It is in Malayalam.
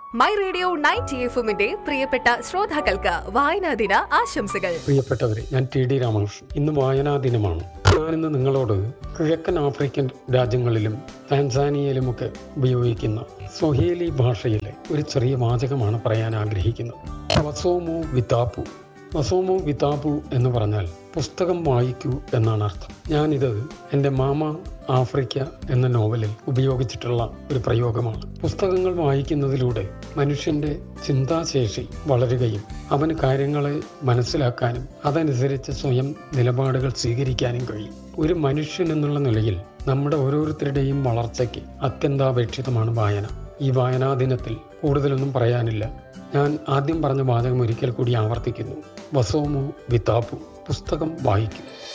മൈ റേഡിയോ നയൻറ്റി എഫുമിന്റെ പ്രിയപ്പെട്ട ശ്രോതാക്കൾക്ക് വായനാ ദിന ആശംസകൾ പ്രിയപ്പെട്ടവരെ ഞാൻ ടി ഡി രാമകൃഷ്ണൻ ഇന്ന് വായനാ ദിനമാണ് ഞാനിന്ന് നിങ്ങളോട് കിഴക്കൻ ആഫ്രിക്കൻ രാജ്യങ്ങളിലും താൻസാനിയയിലുമൊക്കെ ഉപയോഗിക്കുന്ന സ്വഹേലി ഭാഷയിലെ ഒരു ചെറിയ വാചകമാണ് പറയാൻ ആഗ്രഹിക്കുന്നത് വസോമോ വിതാപ്പു വസോമോ വിതാപ്പു എന്ന് പറഞ്ഞാൽ പുസ്തകം വായിക്കൂ എന്നാണ് അർത്ഥം ഞാനിത് എൻ്റെ മാമ ആഫ്രിക്ക എന്ന നോവലിൽ ഉപയോഗിച്ചിട്ടുള്ള ഒരു പ്രയോഗമാണ് പുസ്തകങ്ങൾ വായിക്കുന്നതിലൂടെ മനുഷ്യൻ്റെ ചിന്താശേഷി വളരുകയും അവന് കാര്യങ്ങളെ മനസ്സിലാക്കാനും അതനുസരിച്ച് സ്വയം നിലപാടുകൾ സ്വീകരിക്കാനും കഴിയും ഒരു മനുഷ്യൻ എന്നുള്ള നിലയിൽ നമ്മുടെ ഓരോരുത്തരുടെയും വളർച്ചയ്ക്ക് അത്യന്താപേക്ഷിതമാണ് വായന ഈ വായനാ ദിനത്തിൽ കൂടുതലൊന്നും പറയാനില്ല ഞാൻ ആദ്യം പറഞ്ഞ വാചകം ഒരിക്കൽ കൂടി ആവർത്തിക്കുന്നു വസോമോ വിതാപ്പു പുസ്തകം വായിക്കും